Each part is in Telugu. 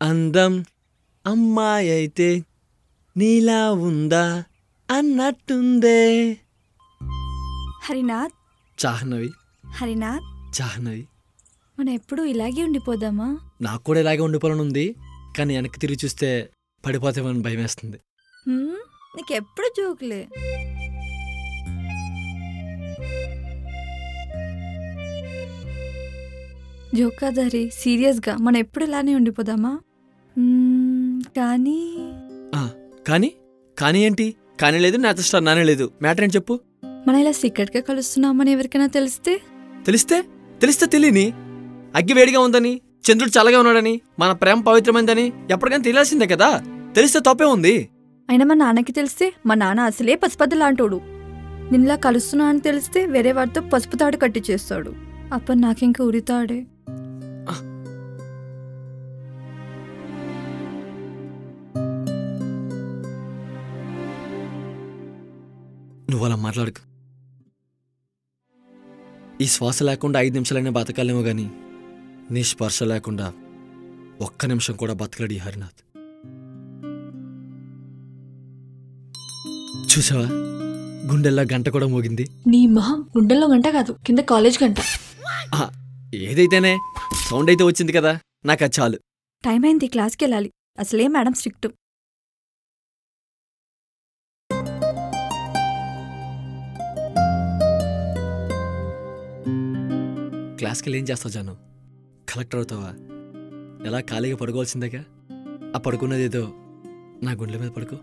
అందం అమ్మాయి అయితే నీలా ఉందా అన్నట్టుందే హరినాథ్ చాహ్నవి హరినాథ్ చాహ్నవి మనం ఎప్పుడూ ఇలాగే ఉండిపోదామా నాకు కూడా ఇలాగే ఉండిపోవాలని ఉంది కానీ వెనక్కి తిరిగి చూస్తే పడిపోతామని భయం వేస్తుంది హ్మ్? నీకు ఎప్పుడు జోకులే జోకాదారి సీరియస్గా మనం ఎప్పుడు ఇలానే ఉండిపోదామా మ్మ్, కానీ ఆ, కానీ కానీ ఏంటి కానీ లేదు నా స్టార్ నానే లేదు మ్యాటర్ ఏంటి చెప్పు మనం ఇలా సీక్రెట్గా కలుస్తున్నామని ఎవరికైనా తెలిస్తే తెలిస్తే తెలిస్తే తెలియని అగ్గి వేడిగా ఉందని చంద్రుడు చల్లగా ఉన్నాడని మన ప్రేమ పవిత్రమైందని ఎప్పటికైనా తెలియాల్సిందే కదా తెలిస్తే తప్పే ఉంది అయినా మా నాన్నకి తెలిస్తే మా నాన్న అసలే పసుపద్ద లాంటోడు నిన్నలా కలుస్తున్నా అని తెలిస్తే వేరే వాడితో పసుపు తాడు కట్టి చేస్తాడు అప్పుడు నాకింక ఉరితాడే నువ్వు అలా మాట్లాడుకు ఈ శ్వాస లేకుండా ఐదు నిమిషాలైనా బతకాలేమో గాని నీ స్పర్శ లేకుండా ఒక్క నిమిషం కూడా బతకలేడు ఈ హరినాథ్ చూసావా గుండెల్లో గంట కూడా మోగింది నీ మొహం గుండెల్లో గంట కాదు కింద కాలేజ్ గంట ఆ, ఏదైతేనే సౌండ్ అయితే వచ్చింది కదా నాకు అది చాలు టైం అయింది క్లాస్కి వెళ్ళాలి అసలే మేడం స్ట్రిక్ట్ క్లాస్కి వెళ్ళి ఏం చేస్తావు జాను కలెక్టర్ అవుతావా ఎలా ఖాళీగా పడుకోవాల్సిందేగా ఆ పడుకున్నది ఏదో నా గుండెల మీద పడుకో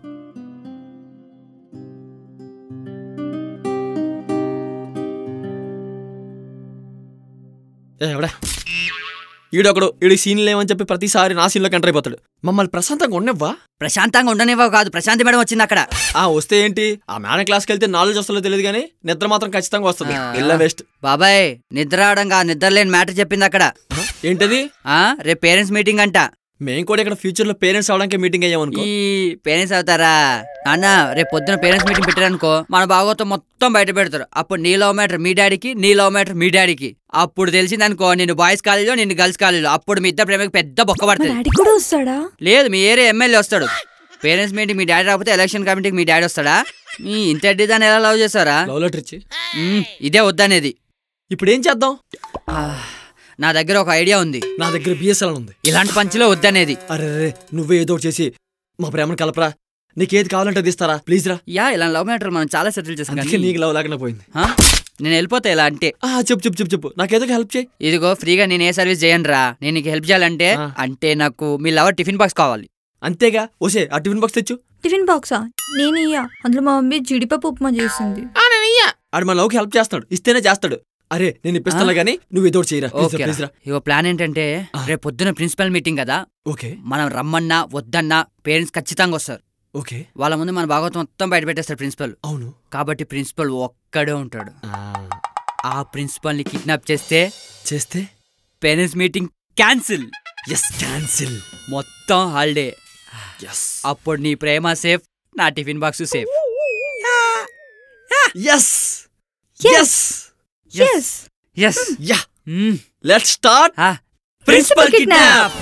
ఏ, ఎవడా ఈడొకడు ఈడి సీన్ లేవని చెప్పి ప్రతిసారి నా సీన్లోకి ఎంటర్ అయిపోతాడు మమ్మల్ని ప్రశాంతంగా ఉండవ్వా ప్రశాంతంగా ఉండనివ్వవు కాదు ప్రశాంతి మేడం వచ్చింది అక్కడ ఆ వస్తే ఏంటి ఆ మేడం క్లాస్కి వెళ్తే నాలెడ్జ్ వస్తుందో తెలియదు కానీ నిద్ర మాత్రం ఖచ్చితంగా వస్తుంది ఆ. ఇలా వేస్ట్ బాబాయ్ నిద్ర రావడం కాదు నిద్ర లేని మ్యాటర్ చెప్పింది అక్కడ ఏంటది ఆ రేపు పేరెంట్స్ మీటింగ్ అంట మేము కూడా ఇక్కడ ఫ్యూచర్ లో పేరెంట్స్ అవడానికి మీటింగ్ అయ్యామనుకో ఈ పేరెంట్స్ అవుతారా నాన్న రేపు పొద్దున పేరెంట్స్ మీటింగ్ పెట్టారనుకో మన భాగవతం మొత్తం బయట పెడతారు అప్పుడు నీ లవ్ మ్యాటర్ మీ డాడీకి నీ లవ్ మ్యాటర్ మీ డాడీకి అప్పుడు తెలిసిందనుకో నేను బాయ్స్ కాలేజీలో నేను గర్ల్స్ కాలేజీలో అప్పుడు మీ ఇద్దరు ప్రేమకి పెద్ద బొక్క మా పడుతుంది డాడీ కూడా వస్తాడా లేదు మీ ఏరియా ఎమ్మెల్యే వస్తాడు పేరెంట్స్ మీటింగ్ మీ డాడీ రాకపోతే ఎలక్షన్ కమిటీకి మీ డాడీ వస్తాడా ఈ ఇంత దాన్ని ఎలా లవ్ చేస్తారా లవ్ లెటర్ ఇచ్చి మ్మ్, ఇదే వద్దనేది ఇప్పుడు ఏం చేద్దాం ఆ, నా దగ్గర ఒక ఐడియా ఉంది నా దగ్గర బిఎస్ఎల్ ఉంది ఇలాంటి పంచిలో వద్దనేది అరే రే నువ్వే ఏదో ఒకటి చేసి మా ప్రేమను కలపరా నీకేది కావాలంటే అది ఇస్తారా ప్లీజ్ రా యా ఇలా లవ్ మ్యాటర్ మనం చాలా సెటిల్ చేసాం అందుకే కానీ నీకు లవ్ లేకుండా పోయింది ఆ? నేను వెళ్ళిపోతా ఇలా అంటే ఆ చెప్పు చెప్పు చెప్పు చెప్పు నాకేదో హెల్ప్ చేయి ఇదిగో ఫ్రీగా నేను ఏ సర్వీస్ చేయను రా నేను నీకు హెల్ప్ చేయాలంటే ఆ. అంటే నాకు మీ లవర్ టిఫిన్ బాక్స్ కావాలి అంతేగా ఓసే ఆ టిఫిన్ బాక్స్ తెచ్చు టిఫిన్ బాక్సా నేను ఇయ్యా అందులో మా మమ్మీ జీడిపప్పు ఉప్మా చేసింది ఆడు మన లవ్కి హెల్ప్ చేస్తాడు ఇస్తేనే చేస్తాడు అరే నేను ఇప్పిస్తాను కానీ నువ్వు ఏదో ఒకటి చేయరా ప్లీజ్ రా, ఓకే ప్లీజ్ రా ఇగో ప్లాన్ ఏంటంటే ఆ. రేపు పొద్దున ప్రిన్సిపల్ మీటింగ్ కదా ఓకే మనం రమ్మన్నా వద్దన్నా పేరెంట్స్ ఖచ్చితంగా వస్తారు ఓకే వాళ్ళ ముందు మన భాగవతం మొత్తం బయట పెట్టేస్తారు ప్రిన్సిపల్ అవును కాబట్టి ప్రిన్సిపల్ ఒక్కడే ఉంటాడు ఆ, ఆ ప్రిన్సిపల్ ని కిడ్నాప్ చేస్తే చేస్తే parents meeting cancel yes cancel మొత్తం హాలిడే ఎస్ అప్పుడు నీ ప్రేమ సేఫ్ నా tiffin box safe yes Yes. Yes yes yes ya let's start principal kidnap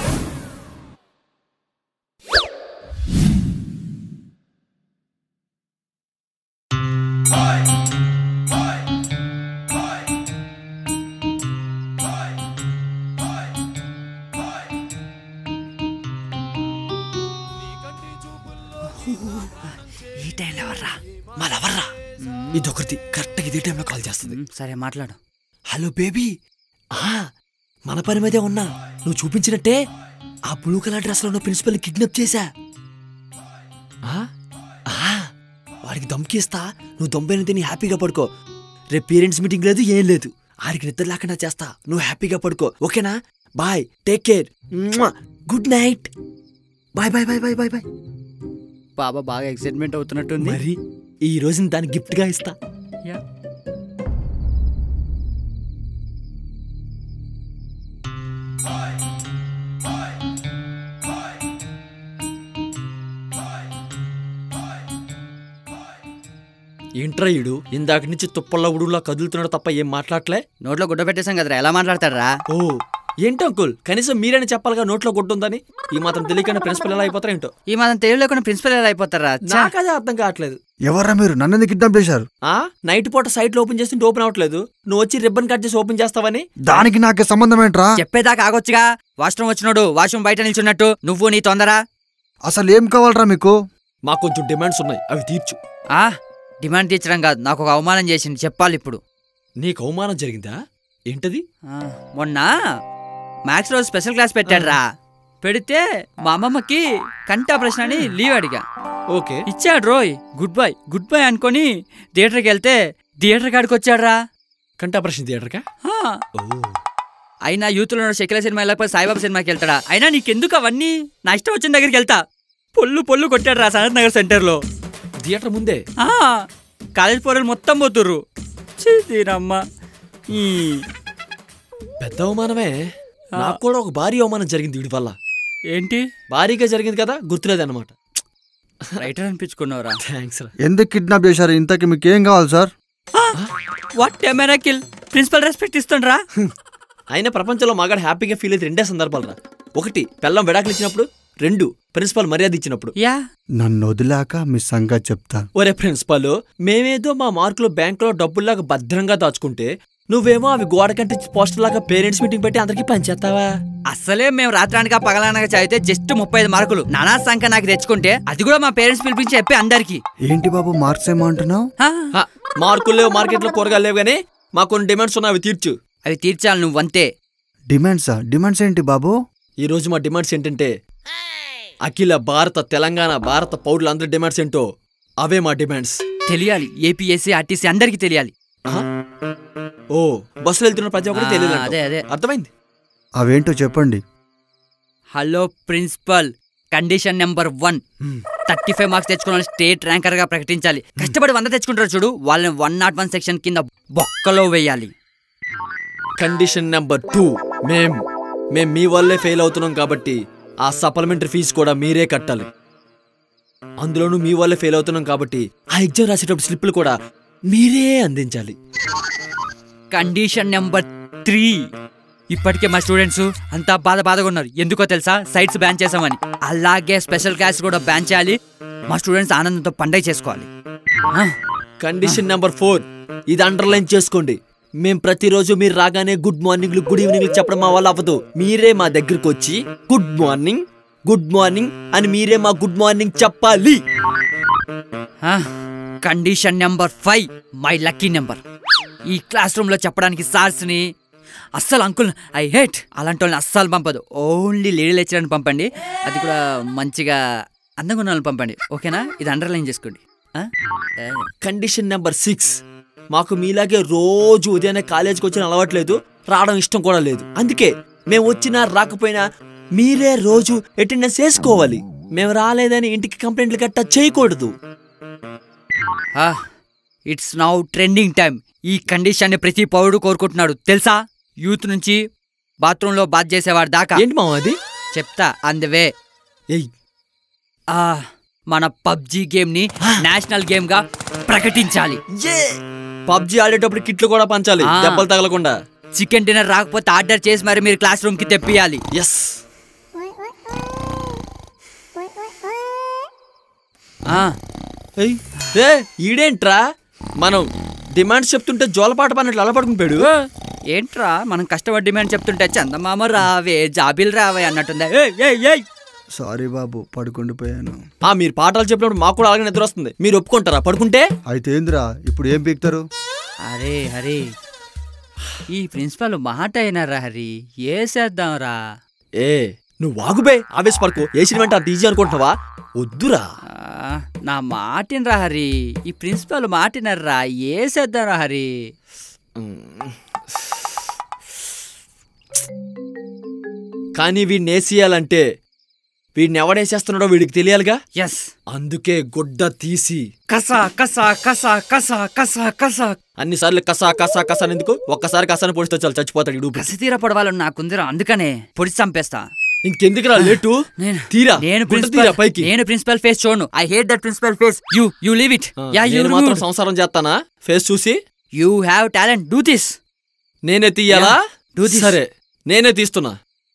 ఈ టైంలో ఎవర్రా మా లవర్రా ఇదొకటి కరెక్ట్గా ఇదే టైంలో కాల్ చేస్తుంది మ్, సరే మాట్లాడు హలో బేబీ ఆ మన పని మీదే ఉన్నా నువ్వు చూపించినట్టే ఆ బ్లూ కలర్ డ్రెస్ లో ఉన్న ప్రిన్సిపల్ కిడ్నాప్ చేశా ఆ? ఆ, వాడికి దమ్కిస్తా నువ్వు దొంబైన తిని హ్యాపీగా పడుకో రేపు పేరెంట్స్ మీటింగ్ లేదు ఏం లేదు ఆడికి నిద్ర లేకుండా చేస్తా నువ్వు హ్యాపీగా పడుకో ఓకేనా bye take care good night bye bye bye bye bye bye బాబా బాగా ఎక్సైట్మెంట్ అవుతున్నట్టుంది మరి ఈ రోజుని దాన్ని గిఫ్ట్ గా ఇస్తా యా. ఏంట్రా ఈడు ఇందాక నుంచి తుప్పల్లో ఉడులా కదులుతున్నాడు తప్ప ఏం మాట్లాడలే నోట్లో గుడ్డ పెట్టేశాం కదరా ఎలా మాట్లాడతాడరా ఓ ఏంటి అంకుల్ కనీసం మీరైనా చెప్పాలిగా నోట్లో గుడ్డుందని ఈ మాత్రం తెలియకుండా ప్రిన్సిపల్ ఎలా అయిపోతారు ఏంటో ఈ మాత్రం తెలివి లేకుండా ప్రిన్సిపల్ ఎలా అయిపోతారా ఛా. నాకదే అర్థం కావట్లేదు ఎవర్రా మీరు నన్ను కిడ్నాప్ చేశారు ఆ నైట్ పూట సైట్ లో ఓపెన్ చేస్తుంటే ఓపెన్ అవ్వట్లేదు నువ్వు వచ్చి రిబ్బన్ కట్ చేసి ఓపెన్ చేస్తావని దానికి నాకే సంబంధం ఏంట్రా చెప్పేదాకా ఆగొచ్చుగా వాష్రూమ్ వచ్చినోడు వాష్రూమ్ బయట నిల్చున్నట్టు నువ్వు నీ తొందర అసలు ఏం కావాలరా మీకు మాకు కొంచెం డిమాండ్స్ ఉన్నాయి అవి తీర్చు ఆ డిమాండ్ తీర్చడం కాదు నాకు ఒక అవమానం చేసింది చెప్పాలి ఇప్పుడు నీకు అవమానం జరిగిందా ఏంటది ఆ, మొన్న మ్యాథ్స్ రోజు స్పెషల్ క్లాస్ పెట్టాడురా పెడితే మా అమ్మమ్మకి కంటి ఆపరేషన్ అని లీవ్ అడిగా ఓకే ఇచ్చాడు రోయ్ గుడ్ బై గుడ్ బై అనుకొని థియేటర్కి వెళ్తే థియేటర్ కాడికి వచ్చాడురా కంటి ఆపరేషన్ థియేటర్ కా ఆ, ఓ అయినా యూత్లో ఉన్న షకిల సినిమా లేకపోతే సాయిబాబా సినిమాకి వెళ్తాడా అయినా నీకెందుకు అవన్నీ నా ఇష్టం వచ్చిన దగ్గరికి వెళ్తా పొల్లు పొల్లు కొట్టాడు రా సనత్ నగర్ సెంటర్లో థియేటర్ ముందే ఆ, కాలేజ్ పోరలు మొత్తం పోతుర్రు ఛీ, దీనమ్మ ఈ పెద్ద అవమానమే నాకు కూడా ఒక భారీ అవమానం జరిగింది వీడి వల్ల ఏంటి భారీగా జరిగింది కదా గుర్తులేదన్నమాట రైటర్ అనిపించుకున్నావురా థ్యాంక్స్ రా ఎందుకు కిడ్నాప్ చేశారు ఇంతకి మీకు ఏం కావాలి sir what camera kill principal respect ఇస్తుండ్రా అయినా ప్రపంచంలో మగాడు హ్యాపీగా ఫీల్ అయితే రెండే సందర్భాలు రా ఒకటి పెళ్ళం విడాకులు ఇచ్చినప్పుడు రెండు ప్రిన్సిపల్ మర్యాద ఇచ్చినప్పుడు యా నన్ను వదిలాక మీ సంగతి చెప్తా ఒరే ప్రిన్సిపల్ మేమేదో మా మార్కులు బ్యాంకులో డబ్బుల్లాగా భద్రంగా దాచుకుంటే నువ్వేమో అవి గోడ కంటే పోస్టర్ లాగా పేరెంట్స్ మీటింగ్ పెట్టి అందరికి పంచేస్తావా అసలే మేము రాత్రానిక పగలనగా చదివితే జస్ట్ ముప్పై ఐదు మార్కులు నానా సంఖ్య నాకు తెచ్చుకుంటే అది కూడా మా పేరెంట్స్ పిలిపించి చెప్పి అందరికి ఏంటి బాబు మార్క్స్ ఏమంటున్నావు హ, మార్కులు లేవు మార్కెట్లో కూరగాయలు లేవు కానీ మాకు కొన్ని డిమాండ్స్ ఉన్నాయి అవి తీర్చు అవి తీర్చాలి నువ్వు అంతే డిమాండ్సా డిమాండ్స్ ఏంటి బాబు ఈ రోజు మా డిమాండ్స్ ఏంటంటే అఖిల భారత తెలంగాణ భారత పౌరులందరి డిమాండ్స్ ఏంటో అవే మా డిమాండ్స్ తెలియాలి ఏపీఎస్సీ ఆర్టీసీ అందరికి తెలియాలి ఆహా. ఓ బస్సులో వెళ్తున్న ప్రతి ఒక్కరికి ఆ, తెలియదు అదే అదే అర్థమైంది అవేంటో చెప్పండి hello principal condition number one హ్మ్. థర్టీ ఫైవ్ మార్క్స్ తెచ్చుకున్న వాళ్ళని స్టేట్ ర్యాంకర్ గా ప్రకటించాలి కష్టపడి వంద తెచ్చుకుంటారు చూడు వాళ్ళని వన్ నాట్ వన్ సెక్షన్ కింద బొక్కలో వేయాలి కండిషన్ నెంబర్ టూ మేం మేం మీ వల్లే ఫెయిల్ అవుతున్నాం కాబట్టి ఆ సప్లిమెంటరీ ఫీజు కూడా మీరే కట్టాలి అందులోనూ మీ వల్లే ఫెయిల్ అవుతున్నాం కాబట్టి ఆ ఎగ్జామ్ రాసేటప్పుడు స్లిప్పులు కూడా మీరే అందించాలి కండిషన్ నెంబర్ త్రీ ఇప్పటికే మా స్టూడెంట్స్ అంతా బాధ బాధగా ఉన్నారు ఎందుకో తెలుసా సైట్స్ బ్యాన్ చేసామని అలాగే స్పెషల్ క్లాస్ కూడా బ్యాన్ చేయాలి మా స్టూడెంట్స్ ఆనందంతో పండగ చేసుకోవాలి ఆ, కండిషన్ నెంబర్ ఫోర్ ఇది అండర్లైన్ చేసుకోండి మేం ప్రతిరోజు మీరు రాగానే గుడ్ మార్నింగ్ గుడ్ ఈవినింగ్ చెప్పడం మా వల్ల అవ్వదు మీరే మా దగ్గరకు వచ్చి గుడ్ మార్నింగ్ గుడ్ మార్నింగ్ అని మీరే మా గుడ్ మార్నింగ్ చెప్పాలి ఆ, condition number five my lucky number ఈ క్లాస్ రూమ్ లో చెప్పడానికి సార్స్ ని అస్సలు అంకుల్ ఐ హేట్ అలాంటి వాళ్ళని అస్సలు పంపదు ఓన్లీ లేడీ లెక్చరర్ని పంపండి అది కూడా మంచిగా అందంగా ఉన్న వాళ్ళని పంపండి ఓకేనా ఇది అండర్లైన్ చేసుకోండి ఆ? ఏ. కండిషన్ నెంబర్ సిక్స్ మాకు మీలాగే రోజు ఉదయాన్నే కాలేజీకి వచ్చిన అలవాట్లేదు రావడం ఇష్టం కూడా లేదు అందుకే మేము వచ్చినా రాకపోయినా మీరే రోజు అటెండెన్స్ వేసుకోవాలి మేము రాలేదని ఇంటికి కంప్లైంట్లు గట్టా చేయకూడదు ఇట్స్ నౌ ట్రెండింగ్ టైం ఈ కండిషన్ ని ప్రతి పౌరుడు కోరుకుంటున్నాడు తెలుసా యూత్ నుంచి బాత్రూమ్ లో బాత్ చేసేవాడు దాకా ఏంటి మామ అది చెప్తా అందువే ఏయ్ ఆ మన పబ్జి గేమ్ ని నేషనల్ గేమ్ గా ప్రకటించాలి పబ్జి ఆడేటప్పుడు కిట్లు కూడా పంచాలి ఆ. దెబ్బలు తగలకుండా చికెన్ డిన్నర్ రాకపోతే ఆర్డర్ చేసి మరి మీరు క్లాస్ రూమ్ కి తెప్పియాలి ఎస్ ఆ, ఏయ్ రే ఈడేంట్రా మనం డిమాండ్స్ చెప్తుంటే జోలపాట పన్నట్లు అలపడుకుని పోయాడు ఏంట్రా మనం కష్టపడి డిమాండ్ చెప్తుంటే చందమామ రావే జాబిల్ రావే అన్నట్టుందా ఏయ్, ఏయ్, ఏయ్. సారీ బాబు పడుకుండిపోయాను ఆ మీరు పాఠాలు చెప్పినప్పుడు మాకు కూడా అలాగే నిద్ర వస్తుంది మీరు ఒప్పుకుంటారా పడుకుంటే అయితే ఏందిరా ఇప్పుడు ఏం పీక్తారు అరే హరి ఈ ప్రిన్సిపల్ మాట అయినారా హరి ఏసేద్దాంరా ఏ నువ్వు వాగుబే ఆవేశపడకు వేసిన వెంట అంత ఈజీ అనుకుంటున్నావా వద్దురా ఆ, నా మాటినరా హరి ఈ ప్రిన్సిపల్ మాటినర్రా ఏసేద్దాంరా హరి కానీ వీడిని వేసేయాలంటే వీడిని ఎవడేసేస్తున్నాడో వీడికి తెలియాలిగా ఎస్ అందుకే గుడ్డ తీసి కసా కసా కసా కసా కసా కసా అన్నిసార్లు కసా కసా కసా అని ఎందుకు ఒక్కసారి కసాని పొడిస్తే చాలు చచ్చిపోతాడు ఇడు కసి తీర పడవాలని నాకుందిరా అందుకనే పొడి చంపేస్తా ఇంకెందుకురా లేటు నేను తీరా నేను గుడ్డ ప్రిన్సిపల్ తీరా పైకి నేను ప్రిన్సిపల్ ఫేస్ చూడను I hate that principal face you you leave it ఆ, యా యు నేను మాత్రం సంసారం చేస్తానా ఫేస్ చూసి you have talent do this నేనే తీయాలా Yeah, do this. సరే నేనే తీస్తున్నా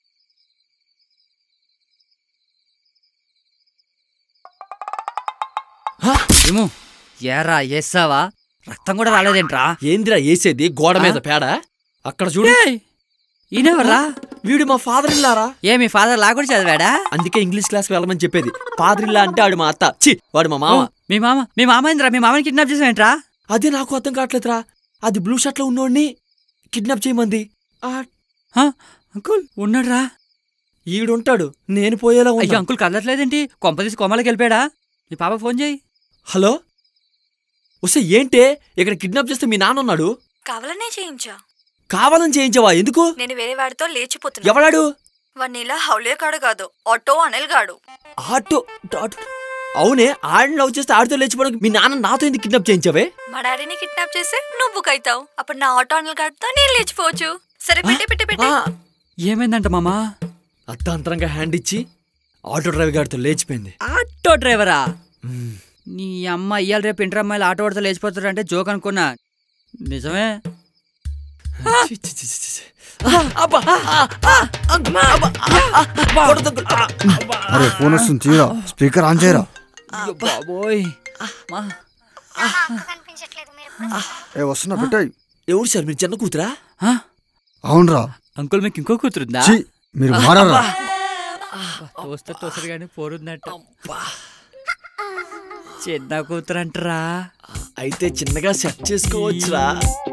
ఏమో ఏరా వేసావా రక్తం కూడా రాలేదేంట్రా ఏందిరా వేసేది గోడ మీద పేడ అక్కడ చూడు ఏయ్, ఈయనెవర్రా వీడు మా ఫాదర్ ఇల్లారా ఏ మీ ఫాదర్ లా కూడా చదివాడా అందుకే ఇంగ్లీష్ క్లాస్ వెళ్ళమని చెప్పేది ఫాదర్ ఇల్లా అంటే ఆడు మా అత్త చి వాడు మా మామ ఓ, మీ మామ మీ మామ ఏంద్రా మీ మామని కిడ్నాప్ చేసావేంట్రా అదే నాకు అర్థం కావట్లేదురా అది బ్లూ షర్ట్ లో ఉన్నోడిని కిడ్నాప్ చేయమంది ఆ, హ, అంకుల్ ఉన్నాడ్రా ఈడుంటాడు నేను పోయేలా అయ్యో ఉన్నా అంకుల్ కదలట్లేదేంటి కొంపదీసి కొమ్మలకి వెళ్ళిపోయాడా మీ పాప ఫోన్ చేయి హలో వస్తే ఏంటే ఇక్కడ కిడ్నాప్ చేస్తే మీ నాన్న ఉన్నాడు కావాలనే చేయించా కావాలని చేయించావా ఎందుకు నేను వేరే వాడితో లేచిపోతున్నా ఎవడాడు వాడిని ఇలా హౌలే కాడు కాదు ఆటో అనిల్ గాడు ఆటో డాట్ అవునే ఆడిని లవ్ చేస్తే ఆడితో లేచిపోవడానికి మీ నాన్న నాతో ఎందుకు కిడ్నాప్ చేయించావే మా డాడీని కిడ్నాప్ చేస్తే నువ్వు బుక్ అవుతావు అప్పుడు నా ఆటో అనిల్ గాడితో నేను లేచిపోవచ్చు సరే పెట్టే పెట్టే పెట్టే ఆ, ఏమైందంట మామా అర్ధాంతరంగా హ్యాండ్ ఇచ్చి ఆటో డ్రైవర్ గారితో లేచిపోయింది ఆటో డ్రైవరా మ్మ్. నీ అమ్మ ఇయ్యాల రేపు ఇంటర్ అమ్మాయిలు ఆటో పడితే లేచిపోతారు అంటే జోక్ అనుకున్నా నిజమే చి, చి, చి, చి, చి. ఆ, అబ్బా, ఆ, ఆ, అబ్బా, అబ్బా, ఆ, ఆ, కొడతా, కొడతా. అరే ఫోన్ వస్తుంది తీరా స్పీకర్ ఆన్ చేయరా అయ్యో బాబోయ్ మా ఏ వస్తున్నా పెట్టాయి ఎవరు సార్ మీరు చిన్న కూతురా ఆ? అవునరా అంకుల్ మీకు ఇంకో కూతురుందా చి మీరు మారారా తోస్తే తోసరు కానీ పోరుందట చిన్న కూతురు అంటరా అయితే చిన్నగా సెట్ చేసుకోవచ్చురా